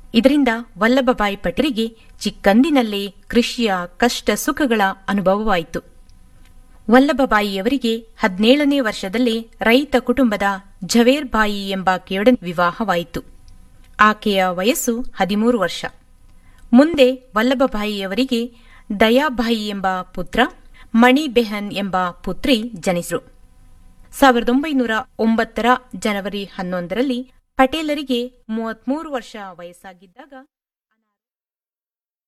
ಇದರಿಂದ ವಲ್ಲಭಭಾಯಿ ಪಟೇಲ್ಗೆ ಚಿಕ್ಕಂದಿನಲ್ಲೇ ಕೃಷಿಯ ಕಷ್ಟ ಸುಖಗಳ ಅನುಭವವಾಯಿತು ವಲ್ಲಭಬಾಯಿಯವರಿಗೆ ಹದಿನೇಳನೇ ವರ್ಷದಲ್ಲೇ ರೈತ ಕುಟುಂಬದ ಝವೇರ್ ಬಾಯಿ ಎಂಬಾಕೆಯೊಡನೆ ವಿವಾಹವಾಯಿತು ಆಕೆಯ ವಯಸ್ಸು ಹದಿಮೂರು ವರ್ಷ ಮುಂದೆ ವಲ್ಲಭಭಾಯಿಯವರಿಗೆ ದಯಾಬಾಯಿ ಎಂಬ ಪುತ್ರ ಮಣಿ ಬೆಹನ್ ಎಂಬ ಪುತ್ರಿ ಜನಿಸಿರು ಸಾವಿರದ ಒಂಬೈನೂರ ಒಂಬತ್ತರ ಜನವರಿ ಹನ್ನೊಂದರಲ್ಲಿ ಪಟೇಲರಿಗೆ ಮೂವತ್ಮೂರು ವರ್ಷ ವಯಸ್ಸಾಗಿದ್ದಾಗ